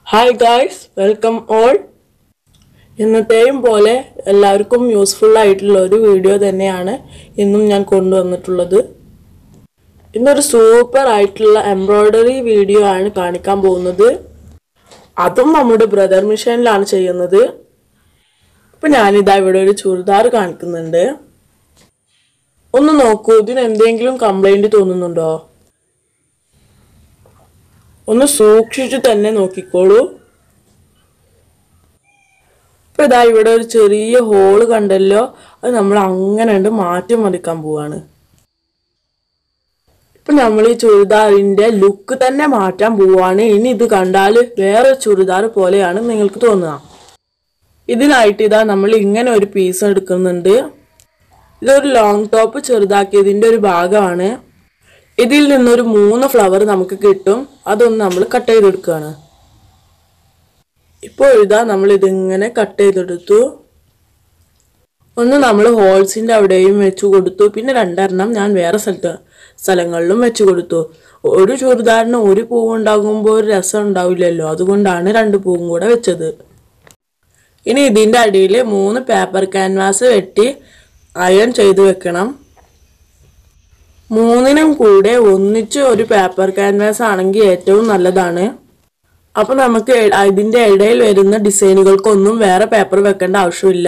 hi guys welcome all ഇന്നത്തെയും പോലെ എല്ലാവർക്കും യൂസ്ഫുൾ ആയിട്ടുള്ള ഒരു വീഡിയോ തന്നെയാണ് ഇന്നും ഞാൻ കൊണ്ടുവന്നിട്ടുള്ളത് ഇന്നൊരു സൂപ്പർ ആയിട്ടുള്ള എംബ്രോയ്ഡറി വീഡിയോ ആണ് കാണിക്കാൻ പോകുന്നത് അതും നമ്മുടെ ബ്രദർ മിഷനിലാണ് ചെയ്യുന്നത് അപ്പൊ ഞാനിതാ ഇവിടെ ഒരു ചുരിദാർ കാണിക്കുന്നുണ്ട് ഒന്ന് നോക്കൂ ഇതിന് എന്തെങ്കിലും കംപ്ലൈന്റ് തോന്നുന്നുണ്ടോ ഒന്ന് സൂക്ഷിച്ചു തന്നെ നോക്കിക്കോളൂ ഇപ്പൊ ഇതാ ഇവിടെ ഒരു ചെറിയ ഹോള് കണ്ടല്ലോ അത് നമ്മൾ അങ്ങനെ ഉണ്ട് മാറ്റി മറിക്കാൻ പോവാണ് ഇപ്പൊ നമ്മൾ ഈ ചുരിദാറിന്റെ ലുക്ക് തന്നെ മാറ്റാൻ പോവാണ് ഇനി ഇത് കണ്ടാൽ വേറെ ചുരിദാർ പോലെയാണ് നിങ്ങൾക്ക് തോന്നുക ഇതിനായിട്ട് ഇതാ നമ്മൾ ഇങ്ങനെ ഒരു പീസ് എടുക്കുന്നുണ്ട് ഇതൊരു ലോങ് ടോപ്പ് ചെറുതാക്കിയതിന്റെ ഒരു ഭാഗമാണ് ഇതിൽ നിന്നൊരു മൂന്ന് ഫ്ലവർ നമുക്ക് കിട്ടും അതൊന്ന് നമ്മൾ കട്ട് ചെയ്തെടുക്കുകയാണ് ഇപ്പോൾ ഇതാ നമ്മൾ ഇതിങ്ങനെ കട്ട് ചെയ്തെടുത്തു ഒന്ന് നമ്മൾ ഹോൾസിന്റെ അവിടെയും വെച്ചു കൊടുത്തു പിന്നെ രണ്ടെണ്ണം ഞാൻ വേറെ സ്ഥലത്ത് സ്ഥലങ്ങളിലും വെച്ചു കൊടുത്തു ഒരു ചുരിദാറിന് ഒരു പൂവ് ഉണ്ടാകുമ്പോൾ ഒരു രസം ഉണ്ടാവില്ലല്ലോ അതുകൊണ്ടാണ് രണ്ട് പൂവും കൂടെ വെച്ചത് ഇനി ഇതിന്റെ അടിയിൽ മൂന്ന് പേപ്പർ ക്യാൻവാസ് വെട്ടി അയൺ ചെയ്ത് വെക്കണം മൂന്നിനും കൂടെ ഒന്നിച്ച് ഒരു പേപ്പർ ക്യാൻവാസ് ആണെങ്കിൽ ഏറ്റവും നല്ലതാണ് അപ്പൊ നമുക്ക് എ- ഇതിന്റെ ഇടയിൽ വരുന്ന ഡിസൈനുകൾക്കൊന്നും വേറെ പേപ്പർ വെക്കേണ്ട ആവശ്യമില്ല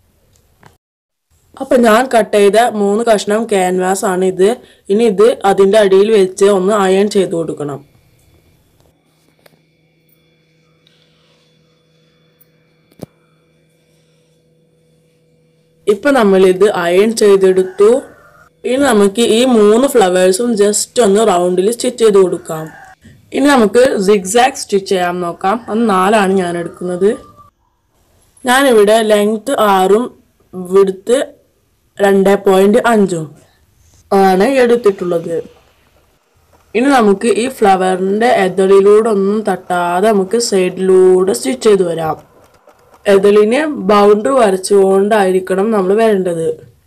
അപ്പൊ ഞാൻ കട്ട് ചെയ്ത മൂന്ന് കഷ്ണം ക്യാൻവാസ് ആണ് ഇത് ഇനി ഇത് അതിന്റെ അടിയിൽ വെച്ച് ഒന്ന് അയൺ ചെയ്ത് കൊടുക്കണം ഇപ്പൊ നമ്മൾ ഇത് അയൺ ചെയ്തെടുത്തു ഇനി നമുക്ക് ഈ മൂന്ന് ഫ്ലവേഴ്സും ജസ്റ്റ് ഒന്ന് റൗണ്ടിൽ സ്റ്റിച്ച് ചെയ്ത് കൊടുക്കാം ഇനി നമുക്ക് സിഗ്സാഗ് സ്റ്റിച്ച് ചെയ്യാൻ നോക്കാം അത് നാലാണ് ഞാൻ എടുക്കുന്നത് ഞാനിവിടെ ലെങ്ത് ആറും വിടുത്ത് രണ്ട് പോയിന്റ് അഞ്ചും ആണ് എടുത്തിട്ടുള്ളത് ഇനി നമുക്ക് ഈ ഫ്ലവറിന്റെ എതളിലൂടെ ഒന്നും തട്ടാതെ നമുക്ക് സൈഡിലൂടെ സ്റ്റിച്ച് ചെയ്ത് വരാം എതളിന് ബൗണ്ടറി വരച്ചുകൊണ്ടായിരിക്കണം നമ്മൾ വരേണ്ടത്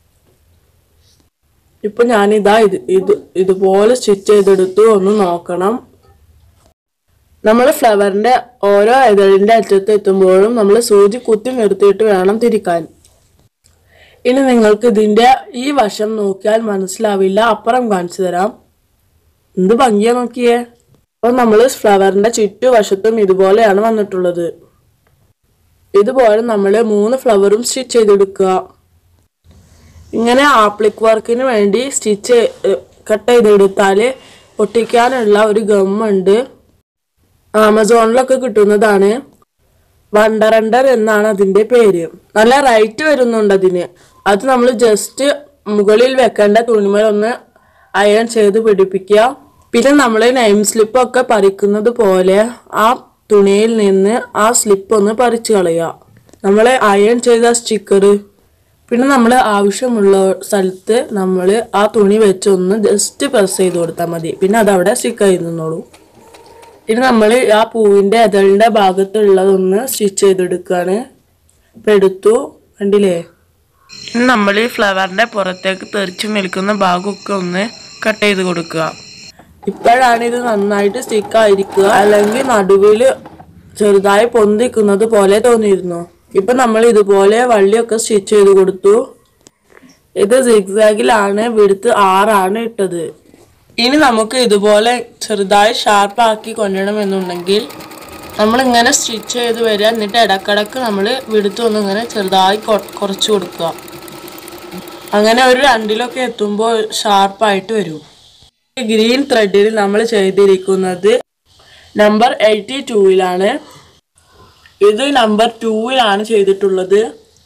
ഇപ്പൊ ഞാനിതാ ഇത് ഇത് ഇതുപോലെ സ്റ്റിച്ച് ചെയ്തെടുത്തു ഒന്ന് നോക്കണം നമ്മൾ ഫ്ലവറിന്റെ ഓരോ എതളിന്റെ അറ്റത്ത് എത്തുമ്പോഴും നമ്മൾ സൂചി കുത്തി നിർത്തിയിട്ട് വേണം തിരിക്കാൻ ഇനി നിങ്ങൾക്ക് ഇതിന്റെ ഈ വശം നോക്കിയാൽ മനസ്സിലാവില്ല അപ്പുറം കാണിച്ചു തരാം എന്ത് ഭംഗിയാ നോക്കിയേ അപ്പൊ നമ്മൾ ഫ്ലവറിന്റെ ചുറ്റുവശത്തും ഇതുപോലെയാണ് വന്നിട്ടുള്ളത് ഇതുപോലെ നമ്മൾ മൂന്ന് ഫ്ലവറും സ്റ്റിച്ച് ചെയ്തെടുക്കുക ഇങ്ങനെ ആപ്ലിക് വർക്കിന് വേണ്ടി സ്റ്റിച്ച് കട്ട് ചെയ്തെടുത്താൽ ഒട്ടിക്കാനുള്ള ഒരു ഗമ്മുണ്ട് ആമസോണിലൊക്കെ കിട്ടുന്നതാണ് വണ്ടറണ്ടർ എന്നാണ് അതിന്റെ പേര് നല്ല റൈറ്റ് വരുന്നുണ്ട് അതിന് അത് നമ്മൾ ജസ്റ്റ് മുകളിൽ വെക്കേണ്ട തുണിമേൽ ഒന്ന് അയൺ ചെയ്ത് പിടിപ്പിക്കുക പിന്നെ നമ്മൾ നെയിം സ്ലിപ്പ് ഒക്കെ പറിക്കുന്നത് പോലെ ആ തുണിയിൽ നിന്ന് ആ സ്ലിപ്പ് ഒന്ന് പറിച്ചു കളയുക നമ്മൾ അയൺ ചെയ്ത സ്റ്റിക്കർ പിന്നെ നമ്മൾ ആവശ്യമുള്ള സ്ഥലത്ത് നമ്മൾ ആ തുണി വെച്ച് ഒന്ന് ജസ്റ്റ് പ്രസ് ചെയ്ത് കൊടുത്താൽ മതി പിന്നെ അത് അവിടെ സ്റ്റിക്ക് ആയി നിന്നോളൂ ഇനി നമ്മൾ ആ പൂവിന്റെ എതളിന്റെ ഭാഗത്തുള്ളതൊന്ന് സ്റ്റിച്ച് ചെയ്തെടുക്കുകയാണ് ഇപ്പൊ എടുത്തു കണ്ടില്ലേ ഇനി നമ്മൾ ഈ ഫ്ലവറിന്റെ പുറത്തേക്ക് തെറിച്ചു നിൽക്കുന്ന ഭാഗമൊക്കെ ഒന്ന് കട്ട് ചെയ്ത് കൊടുക്കുക ഇപ്പോഴാണ് ഇത് നന്നായിട്ട് സ്റ്റിക്ക് ആയിരിക്കുക അല്ലെങ്കിൽ നടുവില് ചെറുതായി പൊന്തിക്കുന്നത് പോലെ തോന്നിയിരുന്നു ഇപ്പൊ നമ്മൾ ഇതുപോലെ വള്ളിയൊക്കെ സ്റ്റിച്ച് ചെയ്ത് കൊടുത്തു ഇത് സിഗ്സാഗിലാണ് വിടുത്ത് ആറാണ് ഇട്ടത് ഇനി നമുക്ക് ഇതുപോലെ ചെറുതായി ഷാർപ്പാക്കി കൊണ്ടുവരണമെന്നുണ്ടെങ്കിൽ നമ്മൾ ഇങ്ങനെ സ്റ്റിച്ച് ചെയ്ത് വരിക എന്നിട്ട് ഇടക്കിടക്ക് നമ്മൾ വിടുത്ത് ഒന്ന് ഇങ്ങനെ ചെറുതായി കൊ- കുറച്ച് കൊടുക്കുക അങ്ങനെ ഒരു രണ്ടിലൊക്കെ എത്തുമ്പോൾ ഷാർപ്പായിട്ട് വരും ഈ ഗ്രീൻ ത്രെഡിൽ നമ്മൾ ചെയ്തിരിക്കുന്നത് നമ്പർ എയ്റ്റി ടൂവിലാണ് ഇത് നമ്പർ ടൂവിലാണ് ചെയ്തിട്ടുള്ളത്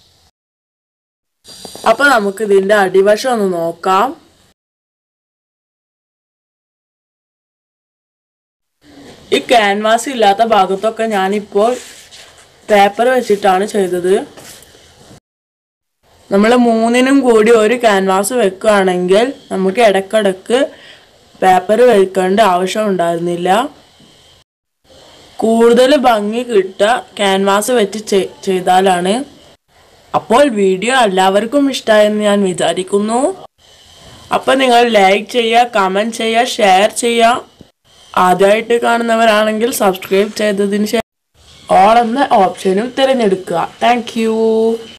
അപ്പൊ നമുക്ക് ഇതിന്റെ അടിവശം ഒന്ന് നോക്കാം ഈ ക്യാൻവാസ് ഇല്ലാത്ത ഭാഗത്തൊക്കെ ഞാനിപ്പോൾ പേപ്പർ വെച്ചിട്ടാണ് ചെയ്തത് നമ്മൾ മൂന്നിനും കൂടി ഒരു ക്യാൻവാസ് വെക്കുകയാണെങ്കിൽ നമുക്ക് ഇടക്കിടക്ക് പേപ്പർ വെക്കേണ്ട ആവശ്യം ഉണ്ടായിരുന്നില്ല കൂടുതൽ ഭംഗി കിട്ടുക ക്യാൻവാസ് വെച്ച് ചെയ്- ചെയ്താലാണ് അപ്പോൾ വീഡിയോ എല്ലാവർക്കും ഇഷ്ടമായെന്ന് ഞാൻ വിചാരിക്കുന്നു അപ്പോൾ നിങ്ങൾ ലൈക്ക് ചെയ്യുക കമൻറ്റ് ചെയ്യുക ഷെയർ ചെയ്യുക ആദ്യമായിട്ട് കാണുന്നവരാണെങ്കിൽ സബ്സ്ക്രൈബ് ചെയ്തതിന് ശേഷം ഓൾ എന്ന ഓപ്ഷനും തിരഞ്ഞെടുക്കുക താങ്ക്